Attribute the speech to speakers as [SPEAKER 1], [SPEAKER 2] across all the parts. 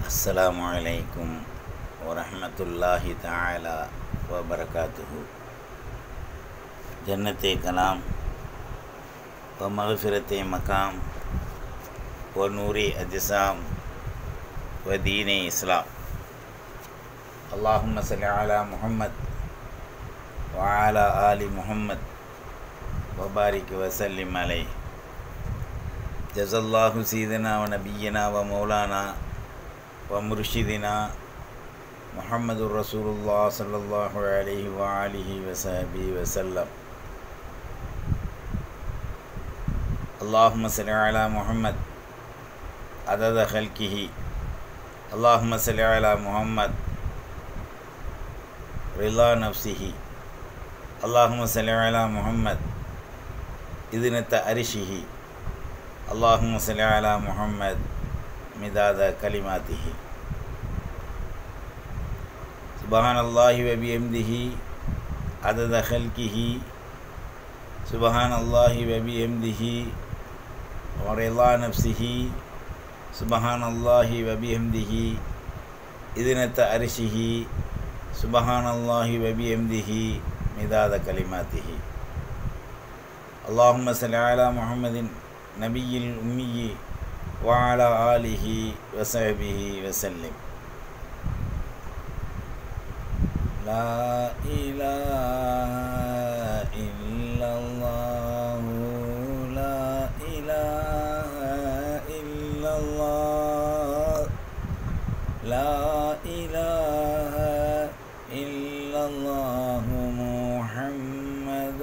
[SPEAKER 1] السلام عليكم ورحمة الله تعالى وبركاته جنة كلام ومغفرة مقام ونور أجسام ودين إسلام اللهم صل على محمد وعلى آل محمد وبارك وسلم عليه جزا الله سيدنا ونبينا ومولانا ومرشدنا محمد رسول الله صلى الله عليه وآله وصحبه وسلم اللهم صل على محمد عدد خلقه اللهم صل على محمد رضا نفسه اللهم صل على محمد إذنة أرشه اللهم صل على محمد مداد كلماته سبحان الله وبحمده عدد خلقه سبحان الله وبحمده ورضا نفسه سبحان الله وبحمده إذنة أرشه سبحان الله وبحمده مداد كلماته اللهم صل على محمد نبي الأمي وعلى آله وصحبه وسلم لا إله إلا الله لا إله إلا الله لا إله إلا الله محمد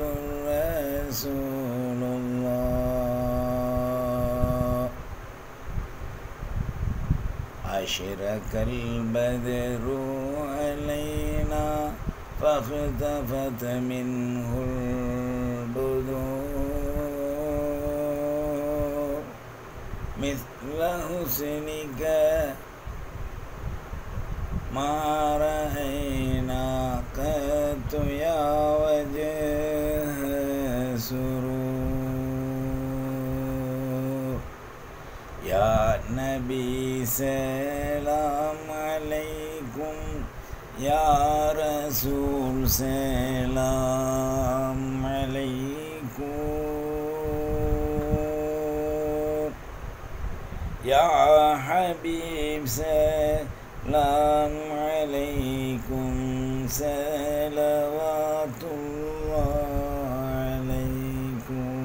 [SPEAKER 1] رسول الله أشرك البدر علينا فاختفت منه البدور مثل حسنك ما رأينا قط يا وجه سرور يا نبي سلام عليكم يا رسول سلام عليكم يا حبيب سلام عليكم صلوات الله عليكم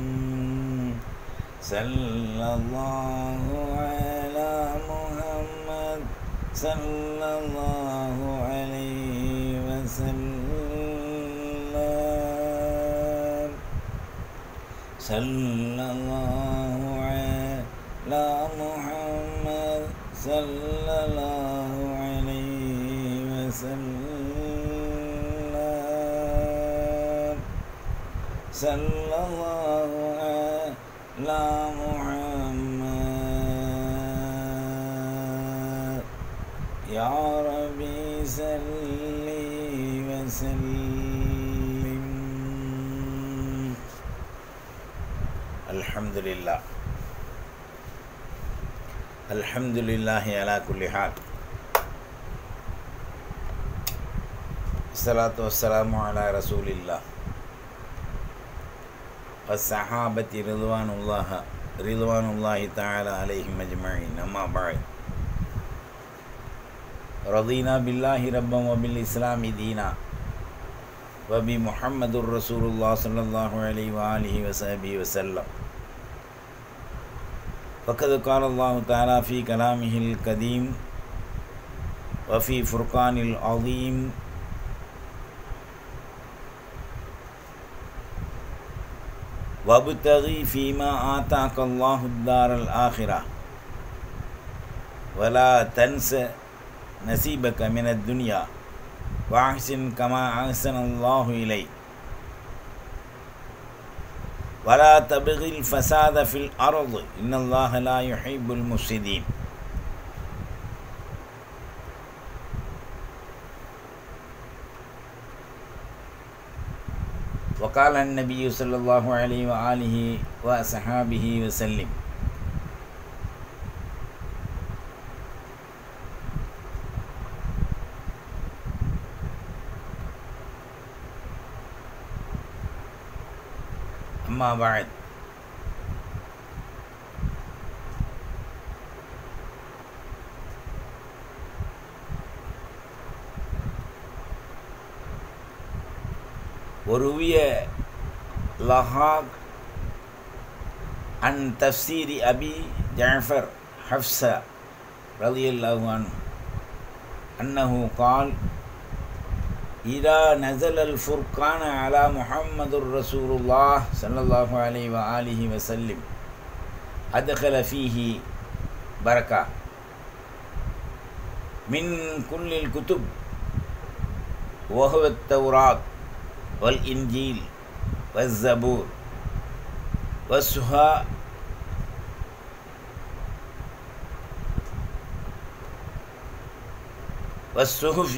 [SPEAKER 1] صلى الله على محمد صلى الله عليه وسلم صلى الله على محمد صلى الله عليه وسلم صلى الله على محمد يا ربي صل وسلم الحمد لله الحمد لله على كل حال الصلاة والسلام على رسول الله والصحابة رضوان الله رضوان الله تعالى عليهم أجمعين أما بعد رضينا بالله ربا وبالإسلام دينا وبمحمد رسول الله صلى الله عليه وآله وصحبه وسلم فقد قال الله تعالى في كلامه القديم وفي فرقان العظيم وابتغي فيما آتاك الله الدار الآخرة ولا تنس نصيبك من الدنيا وأحسن كما أحسن الله إليك ولا تبغي الفساد في الأرض إن الله لا يحب المفسدين وقال النبي صلى الله عليه وآله وصحابه وسلم أما بعد وروي لهاق عن تفسير أبي جعفر حفصة رضي الله عنه أنه قال إذا نزل الفرقان على محمد رسول الله صلى الله عليه وآله وسلم أدخل فيه بركة من كل الكتب وهو التوراة والإنجيل والزبور والسها والصحف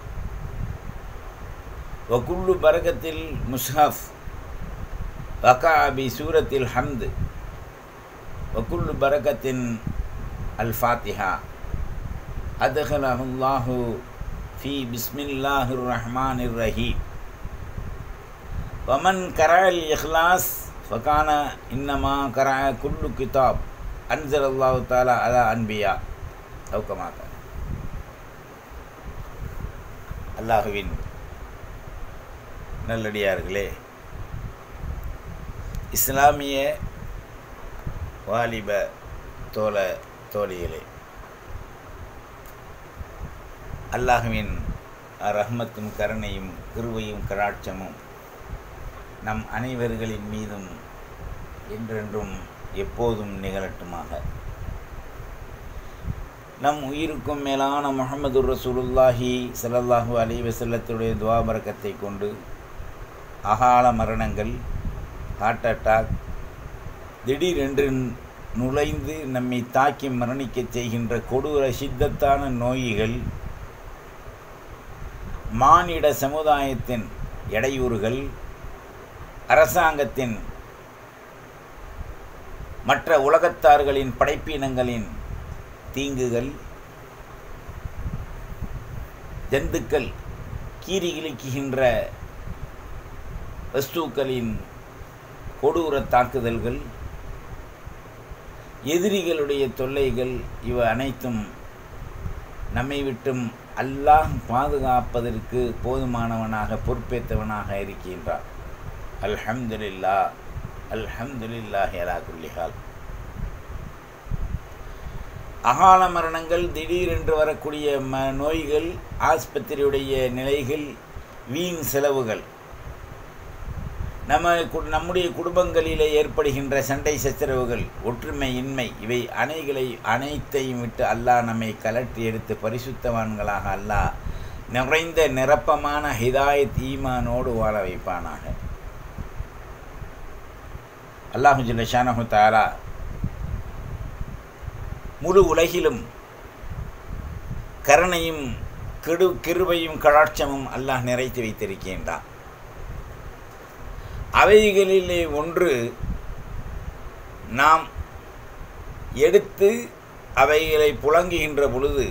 [SPEAKER 1] وكل بركة المصحف وقع بسورة الحمد وكل بركة الفاتحة أدخله الله في بسم الله الرحمن الرحيم ومن قرأ الإخلاص فكان إنما قرأ كل كتاب أنزل الله تعالى على أنبياء أو كما قال அல்லாஹுவின் நல்லடியார்களே இஸ்லாமிய வாலிப தோழ தோழிகளே அல்லாஹுவின் ரஹ்மத்தும் கருணையும் கிருவையும் கராட்சமும் நம் அனைவர்களின் மீதும் என்றென்றும் எப்போதும் நிகழட்டுமாக நம் உயிருக்கும் மேலான முகமது ரசூலுல்லாஹி சல்லல்லாஹூ அலி வசல்லத்துடைய துவாபரக்கத்தை கொண்டு அகால மரணங்கள் ஹார்ட் அட்டாக் திடீரென்று நுழைந்து நம்மை தாக்கி மரணிக்கச் செய்கின்ற கொடூர சித்தத்தான நோய்கள் மானிட சமுதாயத்தின் இடையூறுகள் அரசாங்கத்தின் மற்ற உலகத்தார்களின் படைப்பினங்களின் தீங்குகள் ஜந்துக்கள் கீறி கிழிக்குகின்ற வஸ்துக்களின் கொடூர தாக்குதல்கள் எதிரிகளுடைய தொல்லைகள் இவை அனைத்தும் நம்மை விட்டும் அல்லாஹ் பாதுகாப்பதற்கு போதுமானவனாக பொறுப்பேற்றவனாக இருக்கின்றார் அல்ஹம்துலில்லா அல்ஹம்துலில்லாஹி அலா குல்லிஹால் அகால மரணங்கள் திடீரென்று வரக்கூடிய ம நோய்கள் ஆஸ்பத்திரியுடைய நிலைகள் வீண் செலவுகள் நம்ம நம்முடைய குடும்பங்களிலே ஏற்படுகின்ற சண்டை சச்சரவுகள் ஒற்றுமையின்மை இவை அணைகளை அனைத்தையும் விட்டு அல்லாஹ் நம்மை கலற்றி எடுத்து பரிசுத்தவான்களாக அல்லாஹ் நிறைந்த நிரப்பமான ஹிதாயத் ஈமானோடு வாழ வைப்பானாக அல்லாஹு ஜில்ல ஷானஹு தாலா முழு உலகிலும் கருணையும் கெடு கிருபையும் கடாட்சமும் அல்லாஹ் நிறைத்து வைத்திருக்கின்றான் அவைகளிலே ஒன்று நாம் எடுத்து அவைகளை புழங்குகின்ற பொழுது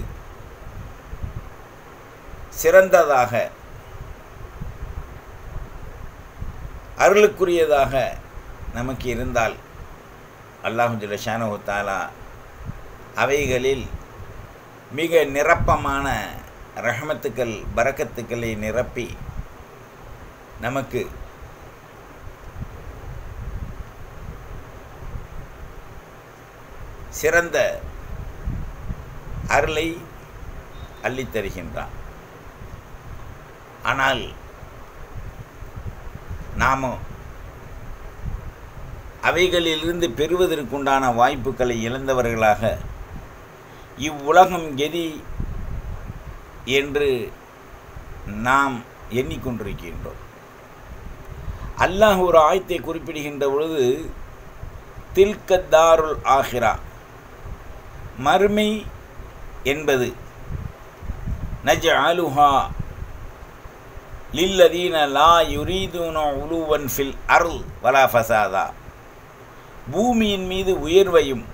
[SPEAKER 1] சிறந்ததாக அருளுக்குரியதாக நமக்கு இருந்தால் அல்லாஹு ஜிலஷானு தாலா அவைகளில் மிக நிரப்பமான ரஹமத்துக்கள் பரக்கத்துக்களை நிரப்பி நமக்கு சிறந்த அருளை அள்ளித்தருகின்றான் ஆனால் நாம் அவைகளிலிருந்து பெறுவதற்குண்டான வாய்ப்புகளை இழந்தவர்களாக இவ்வுலகம் கெதி என்று நாம் எண்ணிக்கொண்டிருக்கின்றோம் அல்லாஹ் ஒரு ஆயத்தை குறிப்பிடுகின்ற பொழுது தில்கத்தாருல் ஆஹிரா மறுமை என்பது நஜ அலுஹா லில்லதீன லா யுரீதுன உலுவன் ஃபில் அருள் வலா ஃபசாதா பூமியின் மீது உயர்வையும்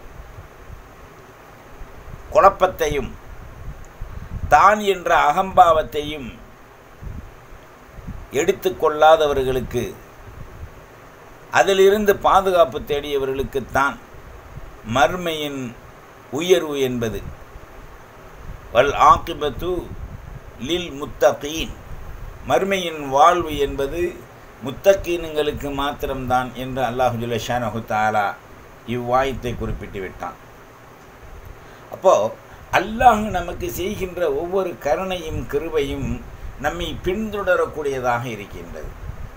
[SPEAKER 1] குழப்பத்தையும் தான் என்ற அகம்பாவத்தையும் எடுத்துக்கொள்ளாதவர்களுக்கு அதிலிருந்து பாதுகாப்பு தேடியவர்களுக்குத்தான் மர்மையின் உயர்வு என்பது வல் ஆக்கிபத்து லில் முத்தகீன் மர்மையின் வாழ்வு என்பது முத்தக்கீனுங்களுக்கு மாத்திரம்தான் என்று அல்லாஹு ஜுல்லஷானஹு தாலா இவ்வாயத்தை குறிப்பிட்டு விட்டான் அப்போது அல்லாஹ் நமக்கு செய்கின்ற ஒவ்வொரு கருணையும் கிருபையும் நம்மை பின்தொடரக்கூடியதாக இருக்கின்றது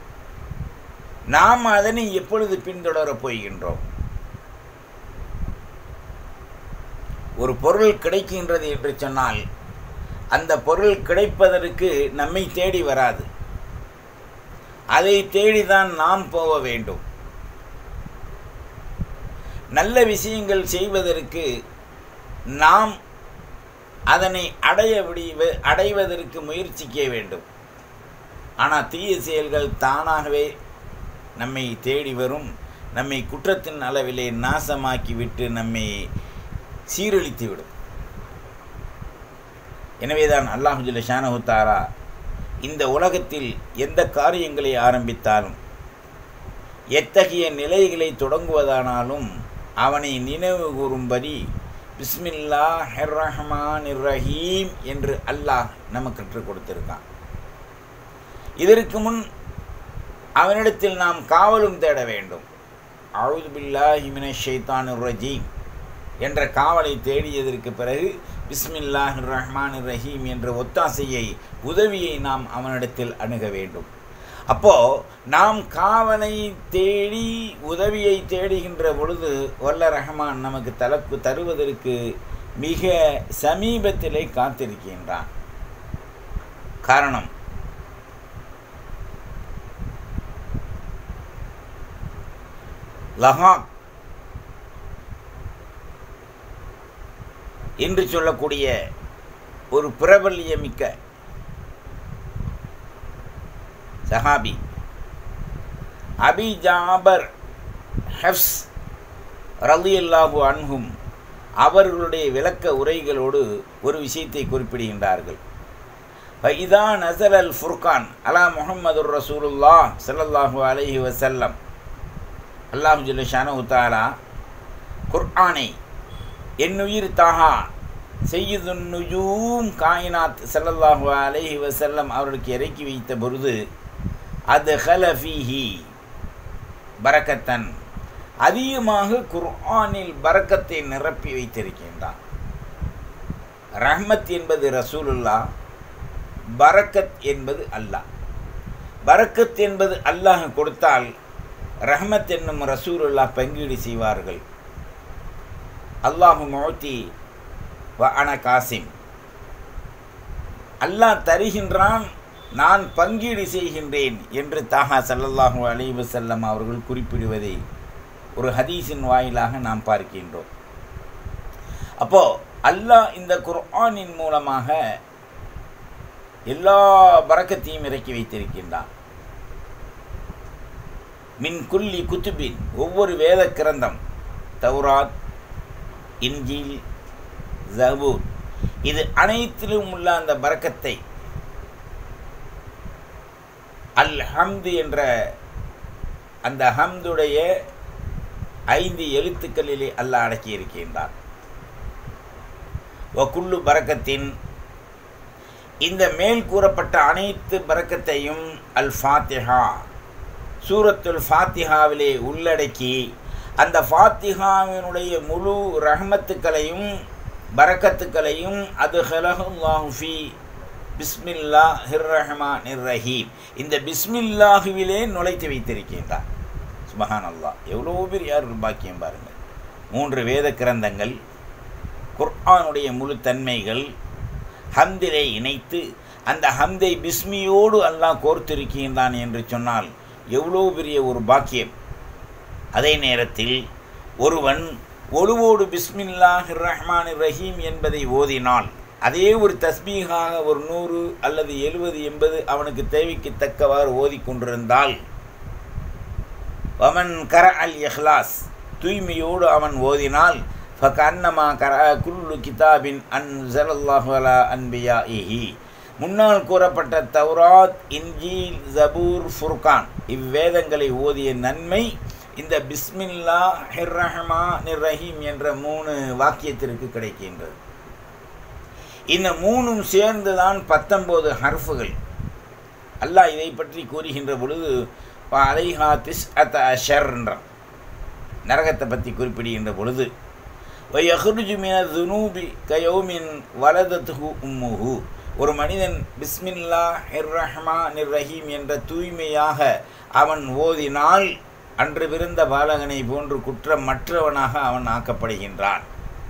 [SPEAKER 1] நாம் அதனை எப்பொழுது பின்தொடரப் போகின்றோம் ஒரு பொருள் கிடைக்கின்றது என்று சொன்னால் அந்த பொருள் கிடைப்பதற்கு நம்மை தேடி வராது அதை தேடிதான் நாம் போக வேண்டும் நல்ல விஷயங்கள் செய்வதற்கு நாம் அதனை அடைய விடிவ அடைவதற்கு முயற்சிக்க வேண்டும் ஆனால் தீய செயல்கள் தானாகவே நம்மை தேடி வரும் நம்மை குற்றத்தின் அளவிலே நாசமாக்கிவிட்டு நம்மை சீரழித்து விடும் எனவேதான் அல்லாஹுஜுல்ல ஷானஹுத்தாரா இந்த உலகத்தில் எந்த காரியங்களை ஆரம்பித்தாலும் எத்தகைய நிலைகளை தொடங்குவதானாலும் அவனை நினைவு கூறும்படி பிஸ்மில்லா ஹெர் ரஹ்மான் ரஹீம் என்று அல்லாஹ் நமக்கு கற்றுக் கொடுத்திருக்கான் இதற்கு முன் அவனிடத்தில் நாம் காவலும் தேட வேண்டும் அவுது பில்லாஹி மினஷ் ஷைத்தானிர் ரஜீம் என்ற காவலை தேடியதற்கு பிறகு பிஸ்மில்லாஹ் ரஹ்மான் ரஹீம் என்ற ஒத்தாசையை உதவியை நாம் அவனிடத்தில் அணுக வேண்டும் அப்போ நாம் காவலை தேடி உதவியை தேடுகின்ற பொழுது வல்ல ரஹ்மான் நமக்கு தலக்கு தருவதற்கு மிக சமீபத்திலே காத்திருக்கின்றான் காரணம் லஹாக் என்று சொல்லக்கூடிய ஒரு பிரபல்யமிக்க சஹாபி அபி ஜாபர் ஹெஃப்ஸ் ரலியல்லாஹு அன்ஹும் அவர்களுடைய விளக்க உரைகளோடு ஒரு விஷயத்தை குறிப்பிடுகின்றார்கள் இதா நசல் அல் ஃபுர்கான் அலா முகமது ரசூலுல்லா சல்லல்லாஹு அலைஹி வசல்லம் அல்லாஹு ஜல்ல உத்தாலா குர்ஆனை என்னுயிர் தாஹா செய்யுதுன் நுஜூம் காயினாத் சல்லல்லாஹு அலைஹி வசல்லம் அவர்களுக்கு இறக்கி வைத்த பொழுது அது ஹலஃபிஹி பரக்கத்தன் அதிகமாக குர்ஆனில் பரக்கத்தை நிரப்பி வைத்திருக்கின்றான் ரஹ்மத் என்பது ரசூலுல்லா பரக்கத் என்பது அல்லாஹ் பரக்கத் என்பது அல்லாஹ் கொடுத்தால் ரஹ்மத் என்னும் ரசூலுல்லா பங்கீடு செய்வார்கள் அல்லாஹு மோத்தி வ அன காசிம் அல்லாஹ் தருகின்றான் நான் பங்கீடு செய்கின்றேன் என்று தாஹா சல்லல்லாஹு அலைவு செல்லம் அவர்கள் குறிப்பிடுவதை ஒரு ஹதீஸின் வாயிலாக நாம் பார்க்கின்றோம் அப்போ அல்லாஹ் இந்த குர்ஆனின் மூலமாக எல்லா பறக்கத்தையும் இறக்கி வைத்திருக்கின்றான் மின் குல்லி குத்துபின் ஒவ்வொரு வேத கிரந்தம் தௌராத் இன்ஜில் ஜபூர் இது அனைத்திலும் உள்ள அந்த பறக்கத்தை அல் ஹம்து என்ற அந்த ஹம்துடைய ஐந்து எழுத்துக்களிலே அல்லாஹ் அடக்கி இருக்கின்றார் வக்குள்ளு பறக்கத்தின் இந்த மேல் கூறப்பட்ட அனைத்து பறக்கத்தையும் அல் ஃபாத்திஹா சூரத்துல் ஃபாத்திஹாவிலே உள்ளடக்கி அந்த ஃபாத்திஹாவினுடைய முழு ரஹமத்துக்களையும் பரக்கத்துக்களையும் அது ஹலஹுல்லாஹுஃபி பிஸ்மில்லா ஹிர் ரஹ்மான் இர் ரஹீம் இந்த பிஸ்மில்லாஹுவிலே நுழைத்து வைத்திருக்கின்றார் சுபஹான் அல்லாஹ் எவ்வளோ பெரிய ஒரு பாக்கியம் பாருங்கள் மூன்று வேத கிரந்தங்கள் குர்ஆனுடைய முழு தன்மைகள் ஹம்திலே இணைத்து அந்த ஹம்தை பிஸ்மியோடு அல்லாஹ் கோர்த்திருக்கின்றான் என்று சொன்னால் எவ்வளோ பெரிய ஒரு பாக்கியம் அதே நேரத்தில் ஒருவன் ஒழுவோடு பிஸ்மில்லாஹ் ரஹ்மான் ரஹீம் என்பதை ஓதினால் அதே ஒரு தஸ்பீகாக ஒரு நூறு அல்லது எழுபது எண்பது அவனுக்கு தேவைக்கு தக்கவாறு ஓதிக்கொண்டிருந்தால் வமன் கர அல் இஹ்லாஸ் தூய்மையோடு அவன் ஓதினால் ஃபகன்னமா கர குல்லு கிதாபின் அன் ஜலல்லாஹு அலா அன்பியா இஹி முன்னால் கூறப்பட்ட தௌராத் இன்ஜீல் ஜபூர் ஃபுர்கான் இவ்வேதங்களை ஓதிய நன்மை இந்த பிஸ்மில்லா ஹிர்ரஹமா நிர்ரஹீம் என்ற மூணு வாக்கியத்திற்கு கிடைக்கின்றது இந்த மூணும் சேர்ந்துதான் பத்தொன்பது ஹர்ஃபுகள் அல்லாஹ் இதை பற்றி கூறுகின்ற பொழுது அலைஹா திஸ் அத் அஷர்ன்றான் நரகத்தை பற்றி குறிப்பிடுகின்ற பொழுது வயஹுருஜு மின துனூபி கயோமின் வலதத்துஹு உம்முஹு ஒரு மனிதன் பிஸ்மில்லா ஹிர்ரஹ்மா நிர்ரஹீம் என்ற தூய்மையாக அவன் ஓதினால் அன்று பிறந்த பாலகனை போன்று குற்றமற்றவனாக அவன் ஆக்கப்படுகின்றான்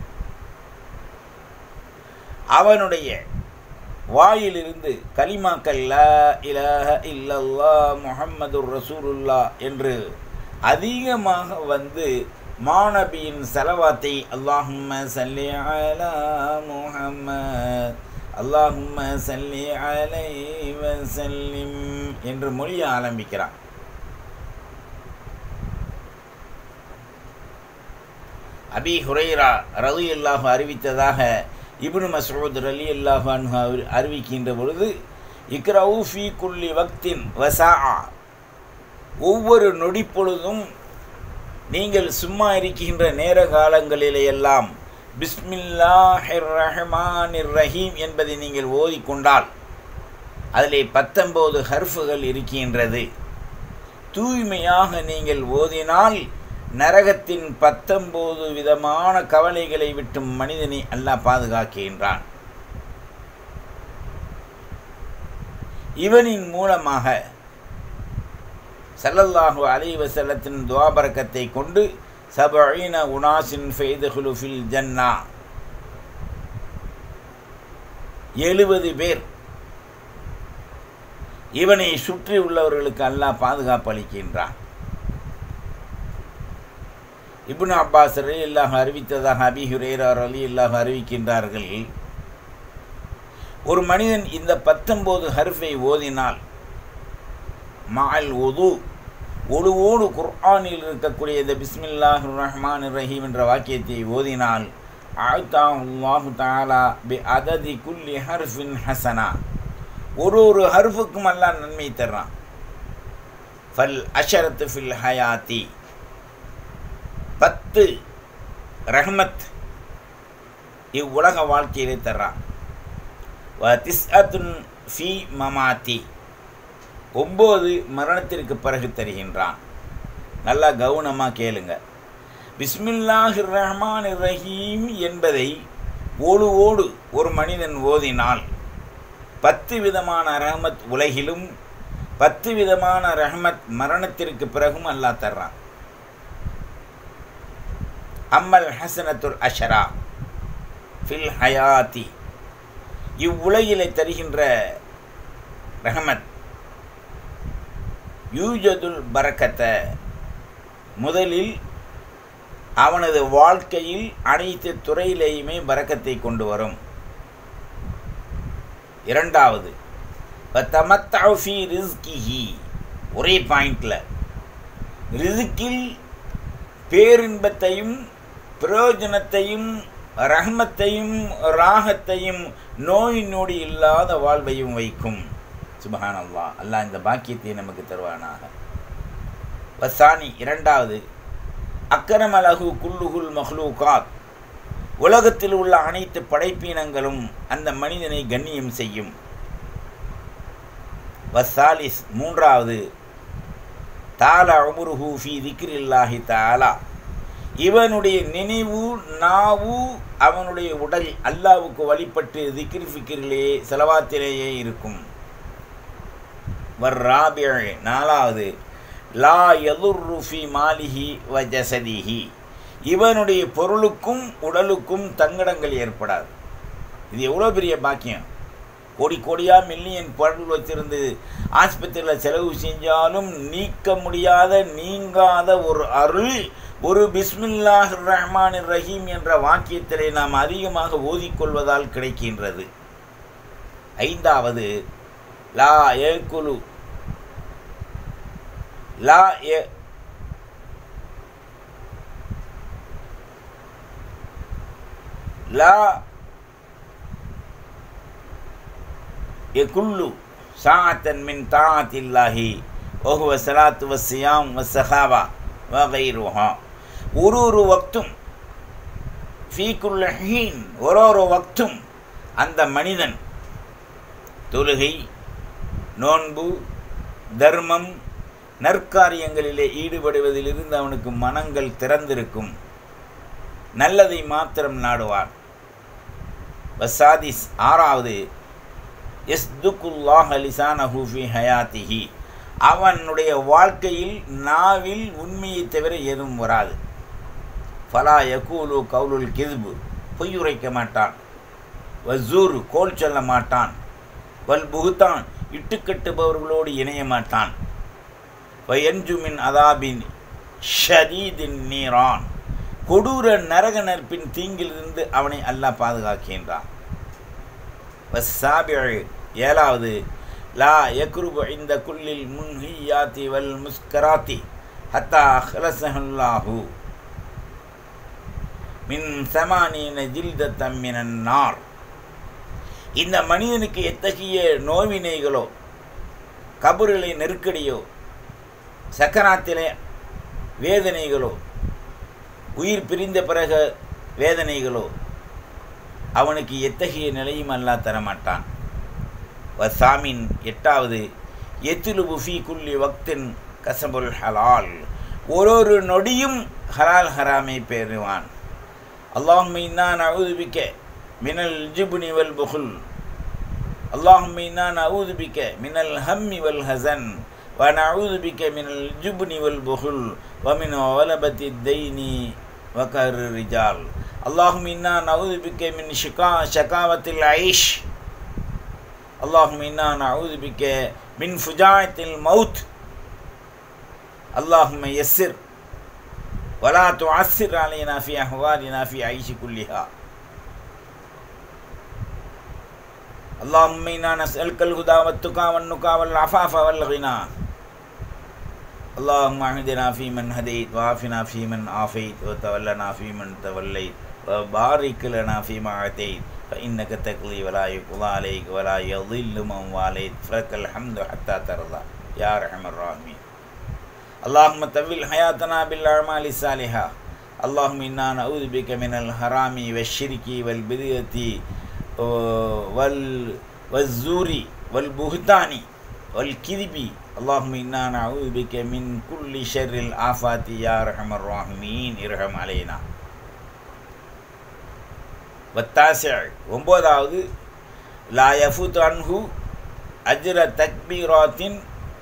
[SPEAKER 1] அவனுடைய வாயிலிருந்து கலிமாக்கள் லா இலஹ இல்லல்லா முஹம்மது ரசூலுல்லா என்று அதிகமாக வந்து மாணபியின் செலவாத்தை அல்லாஹும்ம சல்லி அலா முஹம்மத் அல்லாஹும்ம சல்லி அலை வசல்லிம் என்று மொழிய ஆரம்பிக்கிறான் அபி ஹுரைரா ரவி அல்லாஹு அறிவித்ததாக இப்னு மசூத் ரலி அல்லாஹு அன்ஹு அறிவிக்கின்ற பொழுது இக்ரவு ஃபி குல்லி வக்தின் வசா ஒவ்வொரு நொடி பொழுதும் நீங்கள் சும்மா இருக்கின்ற நேர காலங்களிலே எல்லாம் பிஸ்மில்லாஹிர் ரஹ்மானிர் ரஹீம் என்பதை நீங்கள் ஓதிக்கொண்டால் அதிலே பத்தொன்பது ஹர்ஃபுகள் இருக்கின்றது தூய்மையாக நீங்கள் ஓதினால் நரகத்தின் பத்தொன்பது விதமான கவலைகளை விட்டும் மனிதனை அல்லாஹ் பாதுகாக்கின்றான் இவனின் மூலமாக சல்லல்லாஹு அலி வசல்லத்தின் துவாபரக்கத்தை கொண்டு சபீன உனாசின் ஃபெய்துஹுலு ஃபில் ஜன்னா எழுபது பேர் இவனை சுற்றி உள்ளவர்களுக்கு அல்லாஹ் பாதுகாப்பு அளிக்கின்றான் இப்னு அப்பாஸ் அலி இல்லாஹ் அறிவித்ததாக அபி ஹுரேரார் அலி இல்லாஹ் அறிவிக்கின்றார்கள் ஒரு மனிதன் இந்த பத்தொம்போது ஹர்ஃபை ஓதினால் மால் ஒது ஒழுவோடு குர்ஆனில் இருக்கக்கூடிய இந்த பிஸ்மில்லாஹ் ரஹ்மான் ரஹீம் என்ற வாக்கியத்தை ஓதினால் ஆய்தாஹு தாலா பி அததி குல்லி ஹர்ஃபின் ஹசனா ஒரு ஒரு ஹர்ஃபுக்கும் அல்லாஹ் நன்மை தர்றான் ஃபல் அஷரத்து ஃபில் ஹயாத்தி பத்து ரஹ்மத் இவ்வுலக வாழ்க்கையிலே தர்றான் வ திஸ்அத்துன் ஃபி மமாத்தி ஒம்பது மரணத்திற்கு பிறகு தருகின்றான் நல்லா கவனமாக கேளுங்க பிஸ்மில்லாஹிர் ரஹ்மான் ரஹீம் என்பதை ஓடுவோடு ஒரு மனிதன் ஓதினால் பத்து விதமான ரஹமத் உலகிலும் பத்து விதமான ரஹமத் மரணத்திற்கு பிறகும் அல்லாஹ் தர்றான் அம்மல் ஹசனத்துல் அஷரா ஃபில் ஹயாத்தி இவ்வுலகிலே தருகின்ற ரஹமத் யூஜதுல் பரக்கத்த முதலில் அவனது வாழ்க்கையில் அனைத்து துறையிலேயுமே பரக்கத்தை கொண்டு வரும் இரண்டாவது தமத்தஃபி ரிஸ்கிஹி ஒரே பாயிண்டில் ரிஸ்கில் பேரின்பத்தையும் பிரயோஜனத்தையும் ரஹமத்தையும் ராகத்தையும் நோய் நொடி இல்லாத வாழ்வையும் வைக்கும் சுபஹான் அல்லா அல்லாஹ் இந்த பாக்கியத்தை நமக்கு தருவானாக வசானி இரண்டாவது அக்கரமலகு குல்லுகுல் மஹ்லூகாத் உலகத்தில் உள்ள அனைத்து படைப்பினங்களும் அந்த மனிதனை கண்ணியம் செய்யும் வசாலிஸ் மூன்றாவது தால அமுருஹு ஃபி திக்ரில்லாஹி தாலா இவனுடைய நினைவு நாவு அவனுடைய உடல் அல்லாவுக்கு வழிபட்டு திக்ரி ஃபிக்கிரிலே செலவாத்திலேயே இருக்கும் வர்ராபிய நாலாவது லா எதுர்ரு ஃபி மாலிஹி வ ஜசதிஹி இவனுடைய பொருளுக்கும் உடலுக்கும் தங்கடங்கள் ஏற்படாது இது எவ்வளோ பெரிய பாக்கியம் கோடி கோடியாக மில்லியன் பொருள் வச்சிருந்து ஆஸ்பத்திரியில் செலவு செஞ்சாலும் நீக்க முடியாத நீங்காத ஒரு அருள் ஒரு பிஸ்மில்லாஹ் ரஹ்மான் ரஹீம் என்ற வாக்கியத்திலே நாம் அதிகமாக ஓதிக்கொள்வதால் கிடைக்கின்றது ஐந்தாவது லா ஏகுலு லா ஏ லா எகுல்லு சாத்தன் மின் தாத்தில்லாஹி ஒஹுவ சலாத்து வசியாம் வசஹாவா வகைருஹா ஒரு ஒரு வக்தும் ஃபீக்குள்ள ஹீன் ஒரு ஒரு வக்தும் அந்த மனிதன் தொழுகை நோன்பு தர்மம் நற்காரியங்களிலே ஈடுபடுவதிலிருந்து அவனுக்கு மனங்கள் திறந்திருக்கும் நல்லதை மாத்திரம் நாடுவான் வசாதிஸ் ஆறாவது எஸ்துக்குல்லாஹ் லிசானஹு ஃபி ஹயாத்திஹி அவனுடைய வாழ்க்கையில் நாவில் உண்மையை தவிர எதுவும் வராது ஃபலா யகூலு கவுலுல் கிதுபு பொய்யுரைக்க மாட்டான் வசூர் கோல் சொல்ல மாட்டான் வல் புகுத்தான் இட்டுக்கட்டுபவர்களோடு இணைய மாட்டான் வயன்ஜுமின் அதாபின் ஷதீதின் நீரான் கொடூர நரக நெருப்பின் தீங்கிலிருந்து அவனை அல்லாஹ் பாதுகாக்கின்றான் வசாபிழ் ஏழாவது லா யக்ருபு இந்த குல்லில் முன்ஹியாத்தி வல் முஸ்கராத்தி ஹத்தா ஹலசஹல்லாஹு மின் சமானீன ஜில்தத்தம் மினன் நார் இந்த மனிதனுக்கு எத்தகைய நோவினைகளோ கபறுகளை நெருக்கடியோ சக்கராத்திலே வேதனைகளோ உயிர் பிரிந்த பிறகு வேதனைகளோ அவனுக்கு எத்தகைய நிலையும் அல்லா தரமாட்டான் வசாமின் எட்டாவது எத்திலு புஃபி குல்லி வக்தின் கசபுல் ஹலால் ஒரு ஒரு நொடியும் ஹலால் ஹராமை பெறுவான் அல்லாஹும் இன்னா நவுதுபிக்க மினல் ஜிபுனி வல் புகுல் அல்லாஹும் இன்னா நவுதுபிக்க மினல் ஹம்மி வல் ஹசன் ونعوذ بك من الجبن والبخل ومن غلبة الدين وقهر الرجال اللهم إنا نعوذ بك من شقاء شقاوة العيش اللهم إنا نعوذ بك من فجاعة الموت اللهم يسر ولا تعسر علينا في أحوالنا في عيش كلها اللهم إنا نسألك الهدى والتقى والنقى والعفاف والغنى اللهم اهدنا فيمن هديت وعافنا فيمن عافيت وتولنا فيمن توليت وبارك لنا فيما أعطيت فإنك تقضي ولا يقضى عليك ولا يضل من واليت فلك الحمد حتى ترضى يا أرحم الراحمين اللهم طول حياتنا بالأعمال الصالحة اللهم إنا نعوذ بك من الحرام والشرك والبدعة وال والزور والبهتان والكذب اللهم إنا نعوذ بك من كل شر الآفات يا أرحم الراحمين ارحم علينا والتاسع ஒன்பதாவது லா யஃபுத் அன்ஹு அஜ்ர தக்பீராத்தின்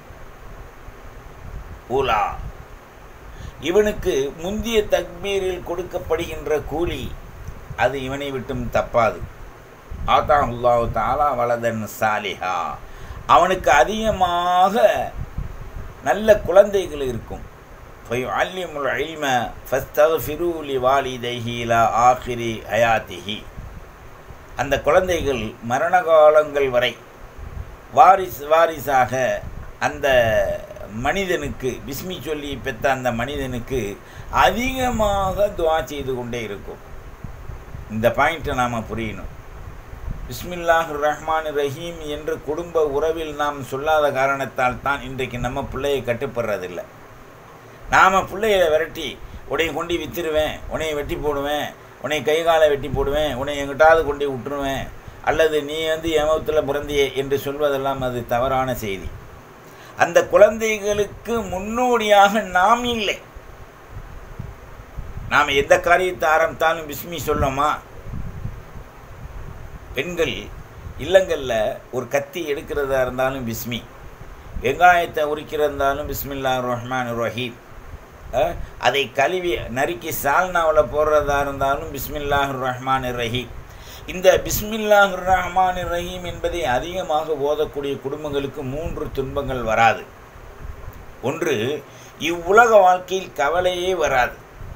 [SPEAKER 1] உலா இவனுக்கு முந்திய தக்பீரில் கொடுக்கப்படுகின்ற கூலி அது இவனை விட்டும் தப்பாது ஆத்தாஹுல்லாஹு தாலா வலதன் சாலிஹா அவனுக்கு அதிகமாக நல்ல குழந்தைகள் இருக்கும் ஃபயுஅல்லிமுல் இல்ம ஃபஸ்தக்ஃபிரு லிவாலிதைஹி இலா ஆகிரி ஹயாத்திஹி அந்த குழந்தைகள் மரண காலங்கள் வரை வாரிஸ் வாரிசாக அந்த மனிதனுக்கு பிஸ்மி சொல்லி பெற்ற அந்த மனிதனுக்கு அதிகமாக துவா செய்து கொண்டே இருக்கும் இந்த பாயிண்ட்டை நாம் புரியணும் பிஸ்மில்லாஹ் ரஹ்மான் ரஹீம் என்று குடும்ப உறவில் நாம் சொல்லாத காரணத்தால் தான் இன்றைக்கு நம்ம பிள்ளையை கட்டுப்படுறதில்லை நாம் பிள்ளைய விரட்டி உன்னை கொண்டு விற்றுருவேன் உன்னை வெட்டி போடுவேன் உன்னை கை காலை வெட்டி போடுவேன் உன்னை எங்கிட்டாவது கொண்டு விட்டுருவேன் அல்லது நீ வந்து எமத்தில் பிறந்தியே என்று சொல்வதெல்லாம் அது தவறான செய்தி அந்த குழந்தைகளுக்கு முன்னோடியாக நாம் இல்லை நாம் எந்த காரியத்தை ஆரம்பித்தாலும் பிஸ்மி சொல்லோமா பெண்கள் இல்லங்களில் ஒரு கத்தி எடுக்கிறதா இருந்தாலும் பிஸ்மி வெங்காயத்தை உரிக்கிறதா இருந்தாலும் பிஸ்மில்லா ரஹ்மான் ரஹீம் அதை கழுவி நறுக்கி சால்னாவில் போடுறதா இருந்தாலும் பிஸ்மில்லாஹ் ரஹ்மான் ரஹீம் இந்த பிஸ்மில்லாஹ் ரஹ்மான் ரஹீம் என்பதை அதிகமாக ஓதக்கூடிய குடும்பங்களுக்கு மூன்று துன்பங்கள் வராது ஒன்று இவ்வுலக வாழ்க்கையில் கவலையே வராது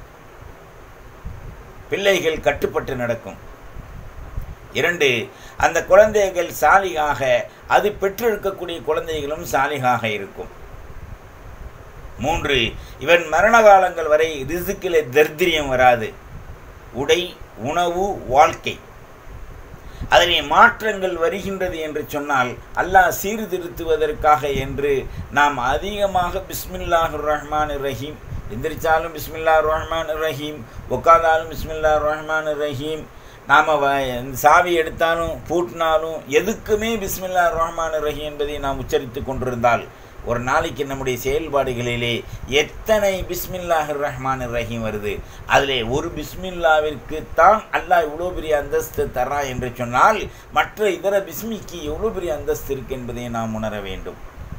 [SPEAKER 1] பிள்ளைகள் கட்டுப்பட்டு நடக்கும் இரண்டு அந்த குழந்தைகள் சாலிகாக அது பெற்றெடுக்கக்கூடிய குழந்தைகளும் சாலிகாக இருக்கும் மூன்று இவன் மரண காலங்கள் வரை ரிசுக்கில் தர்திரியம் வராது உடை உணவு வாழ்க்கை அதிலே மாற்றங்கள் வருகின்றது என்று சொன்னால் அல்லாஹ் சீர்திருத்துவதற்காக என்று நாம் அதிகமாக பிஸ்மில்லாஹ் ரஹ்மான் ரஹீம் எந்திரிச்சாலும் பிஸ்மில்லா ரஹ்மான் ரஹீம் உட்காந்தாலும் பிஸ்மில்லா ரஹ்மான் ரஹீம் நாம் சாவி எடுத்தாலும் பூட்டினாலும் எதுக்குமே பிஸ்மில்லா ரஹ்மான் ரஹீம் என்பதை நாம் உச்சரித்து கொண்டிருந்தால் ஒரு நாளைக்கு நம்முடைய செயல்பாடுகளிலே எத்தனை பிஸ்மில்லாஹ் ரஹ்மான் ரஹீம் வருது அதிலே ஒரு பிஸ்மில்லாவிற்கு தான் அல்லாஹ் இவ்வளோ பெரிய அந்தஸ்து தரான் என்று சொன்னால் மற்ற இதர பிஸ்மிக்கு எவ்வளோ பெரிய அந்தஸ்து இருக்கு என்பதை நாம் உணர வேண்டும்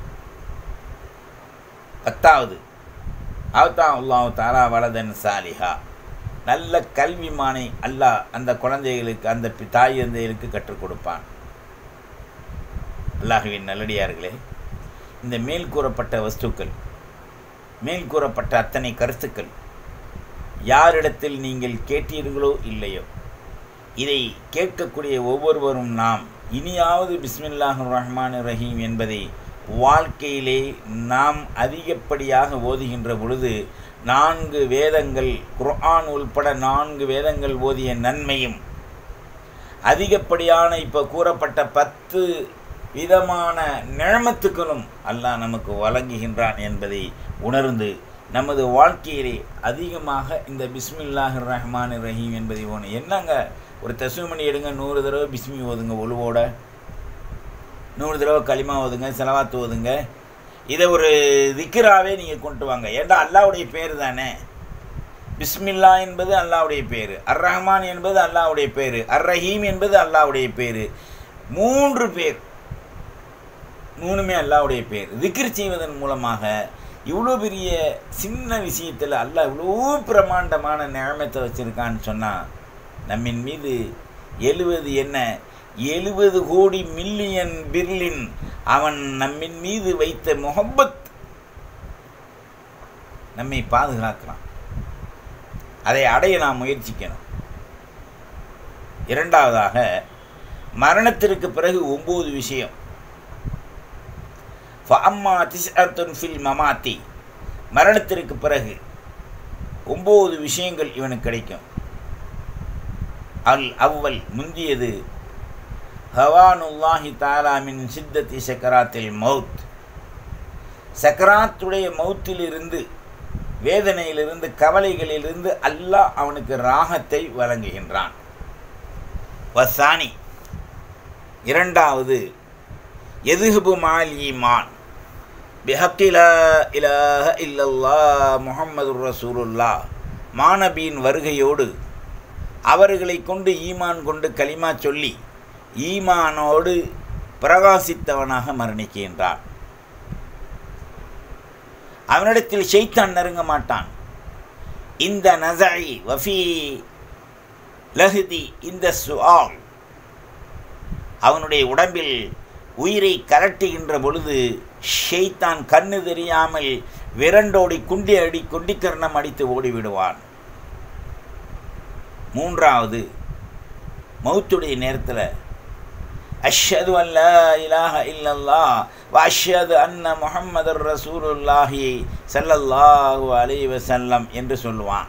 [SPEAKER 1] பத்தாவது அவத்தா அல்லாஹ் தாரா வலதன் சாலிஹா நல்ல கல்விமானை அல்லாஹ் அந்த குழந்தைகளுக்கு அந்த தாய் தந்தைகளுக்கு கற்றுக் கொடுப்பான் அல்லாஹுவின் நல்லடியார்களே இந்த மேல் கூறப்பட்ட வஸ்துக்கள் மேல் கூறப்பட்ட அத்தனை கருத்துக்கள் யாரிடத்தில் நீங்கள் கேட்டீர்களோ இல்லையோ இதை கேட்கக்கூடிய ஒவ்வொருவரும் நாம் இனியாவது பிஸ்மில்லாஹ் ரஹ்மான் ரஹீம் என்பதை வாழ்க்கையிலே நாம் அதிகப்படியாக ஓதுகின்ற பொழுது நான்கு வேதங்கள் குர்ஆன் உள்பட நான்கு வேதங்கள் ஓதிய நன்மையும் அதிகப்படியான இப்போ கூறப்பட்ட பத்து விதமான நிழமத்துக்களும் அல்லாஹ் நமக்கு வழங்குகின்றான் என்பதை உணர்ந்து நமது வாழ்க்கையிலே அதிகமாக இந்த பிஸ்மில்லாஹ் ரஹ்மான் ரஹீம் என்பதை ஒன்று என்னங்க ஒரு தசுமணி எடுங்க நூறு தடவை பிஸ்மி ஓதுங்க ஒழுவோட நூறு தடவை களிமா ஓதுங்க செலவாத்து ஓதுங்க இதை ஒரு திக்ராவே நீங்கள் கொண்டு வாங்க ஏண்டா அல்லாவுடைய பேர் தானே பிஸ்மில்லா என்பது அல்லாவுடைய பேர் அர் ரஹ்மான் என்பது அல்லாவுடைய பேர் அர் ரஹீம் என்பது அல்லாவுடைய பேர் மூன்று பேர் மூணுமே அல்லாவுடைய பேர் திக்ர் செய்வதன் மூலமாக இவ்வளோ பெரிய சின்ன விஷயத்தில் அல்லாஹ் இவ்வளோ பிரமாண்டமான நிலைமத்தை வச்சுருக்கான்னு சொன்னால் நம்மின் மீது எழுவது என்ன எழுபது கோடி மில்லியன் பிர்லின் அவன் நம்மின் மீது வைத்த முகப்பத் நம்மை பாதுகாக்கிறான் அதை அடைய நாம் முயற்சிக்கணும் இரண்டாவதாக மரணத்திற்கு பிறகு ஒம்பது விஷயம் ஃபஅம்மா திஸ்அத்துன் ஃபில் மமாத்தி மரணத்திற்கு பிறகு ஒம்பது விஷயங்கள் இவனுக்கு கிடைக்கும் அல் அவ்வல் முந்தியது ஹவானுல்லாஹி தாலா மின் சித்தத்தி சக்கராத்தில் மவுத் சக்கராத்துடைய மௌத்திலிருந்து வேதனையிலிருந்து கவலைகளிலிருந்து அல்லாஹ் அவனுக்கு ராகத்தை வழங்குகின்றான் வசானி இரண்டாவது எதுகுபு மால் ஈமான் பிஹக்கிலா இலாஹ இல்லல்லா முஹம்மது ரசூலுல்லா மாணபியின் வருகையோடு அவர்களை கொண்டு ஈமான் கொண்டு களிமா சொல்லி ஈமானோடு பிரகாசித்தவனாக மரணிக்கின்றான் அவனிடத்தில் ஷெய்தான் நெருங்க மாட்டான் இந்த நசை வஃபி லஹுதி இந்த சுஆல் அவனுடைய உடம்பில் உயிரை கரட்டுகின்ற பொழுது ஷெய்தான் கண்ணு தெரியாமல் விரண்டோடி குண்டி அடி குண்டிக்கரணம் அடித்து ஓடிவிடுவான் மூன்றாவது மௌத்துடைய நேரத்தில் அஷ்ஹது அல்ல இலாஹ இல்லல்லா வ அஷ்ஹது அன்ன முஹம்மதர் ரசூலுல்லாஹி ஸல்லல்லாஹு அலைஹி வஸல்லம் என்று சொல்லுவான்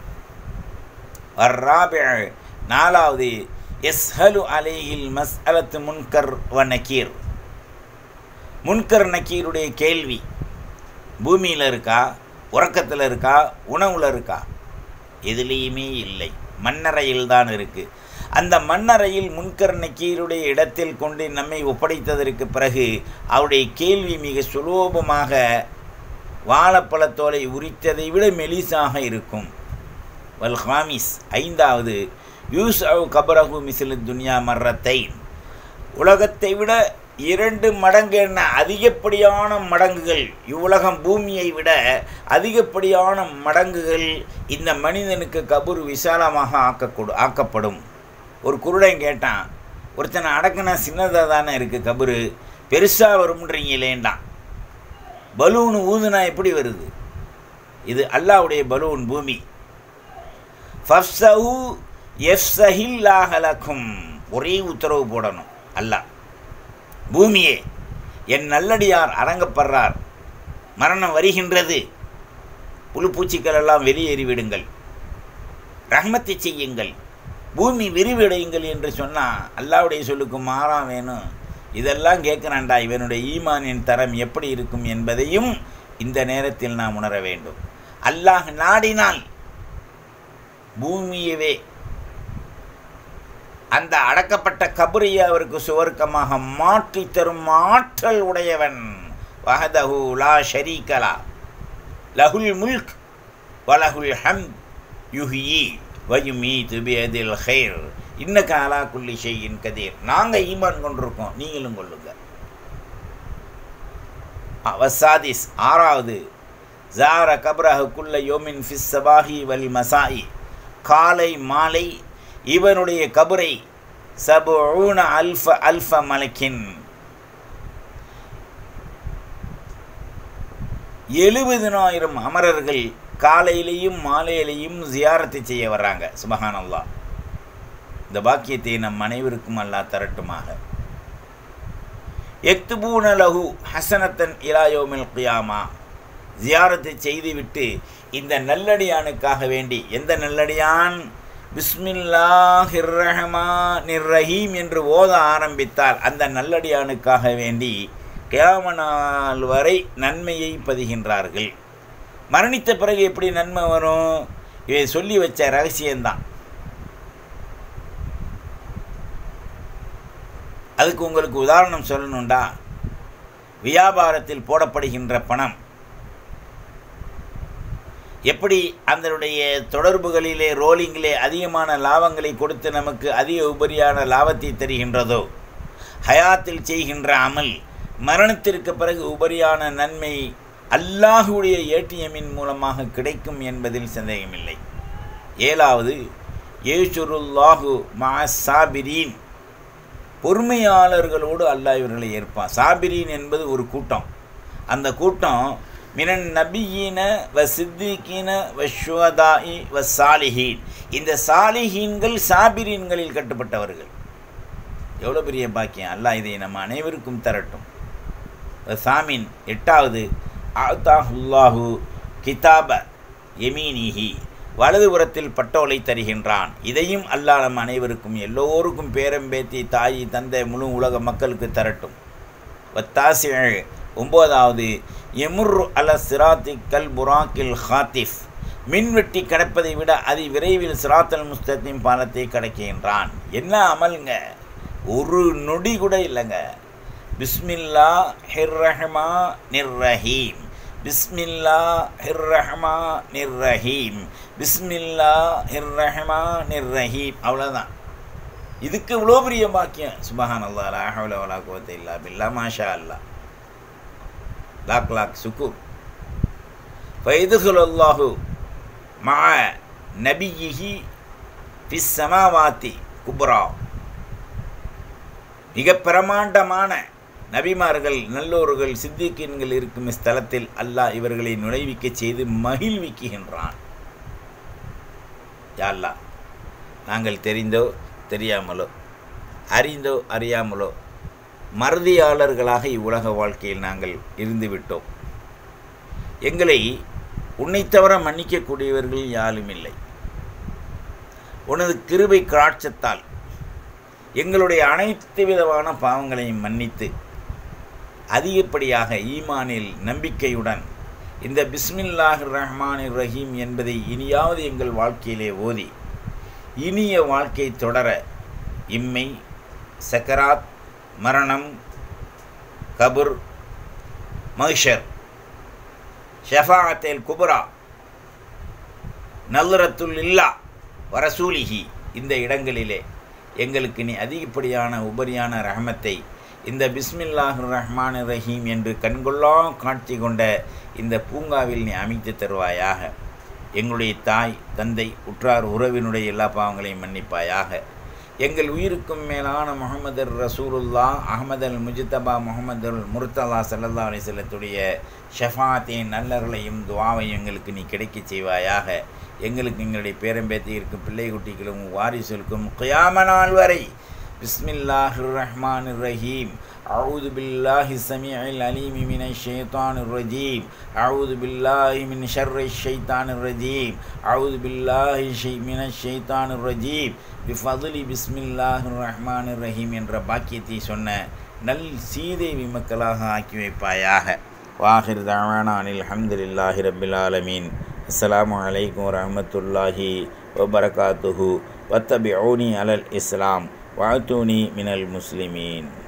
[SPEAKER 1] வர்ராபி நாலாவது எஸ்ஹலு அலைஹில் மஸ்அலத்து முன்கர் வ நக்கீர் முன்கர் நக்கீருடைய கேள்வி பூமியில் இருக்கா உறக்கத்தில் இருக்கா உணவில் இருக்கா எதுலேயுமே இல்லை மண்ணறையில் தான் இருக்குது அந்த மண்ணறையில் முன்கர் நக்கீருடைய இடத்தில் கொண்டு நம்மை ஒப்படைத்ததற்கு பிறகு அவருடைய கேள்வி மிக சுலோபமாக வாழைப்பழத்தோலை உரித்ததை விட மெலிசாக இருக்கும் வல் ஹாமிஸ் ஐந்தாவது யூஸ் அவ் கபரகு மிசிலு துன்யா மர்ரத்தை உலகத்தை விட இரண்டு மடங்கு என்ன அதிகப்படியான மடங்குகள் இவ்வுலகம் பூமியை விட அதிகப்படியான மடங்குகள் இந்த மனிதனுக்கு கபூர் விசாலமாக ஆக்கக்கூடு ஆக்கப்படும் ஒரு குருடன் கேட்டான் ஒருத்தனை அடக்குனா சின்னதாக தானே இருக்குது கபரு பெருசாக வரும்ன்றீங்களேண்டான் பலூன் ஊதுனா எப்படி வருது இது அல்லாவுடைய பலூன் பூமி ஃபப்சஹு எஃப்சஹில்லாஹலக்கும் ஒரே உத்தரவு போடணும் அல்லாஹ் பூமியே என் நல்லடியார் அடங்கப்படுறார் மரணம் வருகின்றது புழு பூச்சிகள் எல்லாம் வெளியேறி விடுங்கள் ரஹ்மத்தை செய்யுங்கள் பூமி விரிவடையுங்கள் என்று சொன்னால் அல்லாவுடைய சொல்லுக்கு மாறா வேணும் இதெல்லாம் கேட்குறான்டா இவனுடைய ஈமானின் தரம் எப்படி இருக்கும் என்பதையும் இந்த நேரத்தில் நாம் உணர வேண்டும் அல்லாஹ் நாடினால் பூமியவே அந்த அடக்கப்பட்ட கபரியை அவருக்கு சுவர்க்கமாக மாற்றி தரும் ஆற்றல் உடையவன் வஹதஹு லா ஷரீகலா லஹுல் முல்க் வலஹுல் ஹம் யுஹி வயுமீது பியதில் ஹைர் இன்னக்க அலா குல்லி ஷையின் கதீர் நாங்கள் ஈமான் கொண்டிருக்கோம் நீங்களும் கொள்ளுங்க வசாதிஸ் ஆறாவது ஜார கப்ரஹ குல்ல யோமின் ஃபிஸ் சபாஹி வல் மசாயி காலை மாலை இவனுடைய கபரை சபூன அல்ஃப அல்ஃப மலக்கின் எழுபதினாயிரம் அமரர்கள் காலையிலையும் மாலையிலையும் ஜியாரத்தை செய்ய வர்றாங்க சுபஹான் அல்லா இந்த பாக்கியத்தை நம் அனைவருக்கும் அல்லா தரட்டுமாக எக்துபூன லஹு ஹசனத்தன் இலாயோமில் கியாமா ஜியாரத்தை செய்துவிட்டு இந்த நல்லடியானுக்காக வேண்டி எந்த நல்லடியான் பிஸ்மில்லா ஹிர்ரஹமா நிர்ரஹீம் என்று ஓத ஆரம்பித்தால் அந்த நல்லடியானுக்காக வேண்டி கியாமனால் வரை நன்மையை பதிகின்றார்கள் மரணித்த பிறகு எப்படி நன்மை வரும் இவை சொல்லி வச்ச ரகசியம்தான் அதுக்கு உங்களுக்கு உதாரணம் சொல்லணுண்டா வியாபாரத்தில் போடப்படுகின்ற பணம் எப்படி அதனுடைய தொடர்புகளிலே ரோலிங்கிலே அதிகமான லாபங்களை கொடுத்து நமக்கு அதிக உபரியான லாபத்தை தருகின்றதோ ஹயாத்தில் செய்கின்ற அமல் மரணத்திற்கு பிறகு உபரியான நன்மை அல்லாஹுடைய ஏடிஎம்மின் மூலமாக கிடைக்கும் என்பதில் சந்தேகமில்லை ஏழாவது ஏசுருல்லாஹு மா சாபிரீன் பொறுமையாளர்களோடு அல்லாஹ் இவர்களை ஏற்பான் சாபிரீன் என்பது ஒரு கூட்டம் அந்த கூட்டம் மினன் நபியீன வ சித்திகீன வ ஷுவதாயி வ சாலிஹீன் இந்த சாலிஹீன்கள் சாபிரீன்களில் கட்டுப்பட்டவர்கள் எவ்வளோ பெரிய பாக்கியம் அல்லாஹ் இதை நம்ம அனைவருக்கும் தரட்டும் சாமின் எட்டாவது ஆத்தாஹுல்லாஹு கிதாப எமீனிஹி வலதுபுறத்தில் பட்டோலை தருகின்றான் இதையும் அல்லாஹ் நம் அனைவருக்கும் எல்லோருக்கும் பேரம்பேத்தி தாய் தந்தை முழு உலக மக்களுக்கு தரட்டும் வத்தாசி ஒம்போதாவது எமுர் அல சிராத்தி கல் புராக்கில் ஹாத்திஃப் மின்வெட்டி கடப்பதை விட அதி விரைவில் சிராத்தல் முஸ்தத்தின் பாலத்தை கடக்கின்றான் என்ன அமலுங்க ஒரு நொடி கூட இல்லைங்க பிஸ்மில்லா ஹிர்ரஹ்மா நிர்ரஹீம் பிஸ்மில்லா ஹிர்ரஹ்மா நிர்ரஹீம் பிஸ்மில்லா ஹிர்ரஹ்மா நிர்ரஹீம் அவ்வளோதான் இதுக்கு இவ்வளோ பெரிய பாக்கியம் சுபஹான் அல்லா லாஹவல வலா கோத்தை இல்லா பில்லா மாஷா அல்லா லாக் லாக் சுக்கூர் ஃபைதுகுலல்லாஹு மா நபியிஹி ஃபிஸ் சமாவாத்தி குப்ரா மிக பிரமாண்டமான நபிமார்கள் நல்லோர்கள் சித்திக்கீன்கள் இருக்கும் ஸ்தலத்தில் அல்லாஹ் இவர்களை நுழைவிக்க செய்து மகிழ்விக்குகின்றான் யாழ்லா நாங்கள் தெரிந்தோ தெரியாமலோ அறிந்தோ அறியாமலோ மறதியாளர்களாக இவ்வுலக வாழ்க்கையில் நாங்கள் இருந்துவிட்டோம் எங்களை உன்னை தவிர மன்னிக்கக்கூடியவர்கள் யாரும் இல்லை உனது கிருபை காட்சத்தால் எங்களுடைய அனைத்து விதமான பாவங்களையும் மன்னித்து அதிகப்படியாக ஈமானில் நம்பிக்கையுடன் இந்த பிஸ்மில்லாஹ் ரஹ்மான் ரஹீம் என்பதை இனியாவது எங்கள் வாழ்க்கையிலே ஓதி இனிய வாழ்க்கை தொடர இம்மை சக்கராத் மரணம் கபுர் மஹ்ஷர் ஷஃபாத்தேல் குபுரா நல்லரத்துல் இல்லா வரசூலிஹி இந்த இடங்களிலே எங்களுக்கு நீ அதிகப்படியான உபரியான ரஹமத்தை இந்த பிஸ்மில்லாஹ் ரஹ்மான் ரஹீம் என்று கண்கொள்ளா காட்சி கொண்ட இந்த பூங்காவில் நீ அமைத்து தருவாயாக எங்களுடைய தாய் தந்தை உற்றார் உறவினுடைய எல்லா பாவங்களையும் மன்னிப்பாயாக எங்கள் உயிருக்கும் மேலான முகமது ரசூலுல்லா அகமது அல் முஜித்தபா முகமது அல் முர்த்தலா சல்லல்லா அலி செல்லத்துடைய ஷஃபாத்தின் நல்லர்களையும் துவாவையும் எங்களுக்கு நீ கிடைக்கச் செய்வாயாக எங்களுக்கு எங்களுடைய பேரம்பேத்தி இருக்கும் பிள்ளை குட்டிகளும் வாரிசுகளுக்கும் குயாம நாள் வரை بسم الله الرحمن الرحيم أعوذ بالله السميع العليم من الشيطان الرجيم أعوذ بالله من شر الشيطان الرجيم أعوذ بالله شيء من الشيطان الرجيم بفضل بسم الله الرحمن الرحيم என்ற பாக்கியத்தை சொன்ன நல் சீதேவி மக்களாக ஆக்கி வைப்பாயாக வாஹிர் தாவானானில் அல்ஹம்துலில்லாஹி ரபில் ஆலமீன் அஸ்ஸலாமு அலைக்கும் வரஹ்மத்துல்லாஹி வபரகாத்துஹு வத்தபிஊனி அலல் இஸ்லாம் வாழ்த்தூனி மினல் முஸ்லிமீன்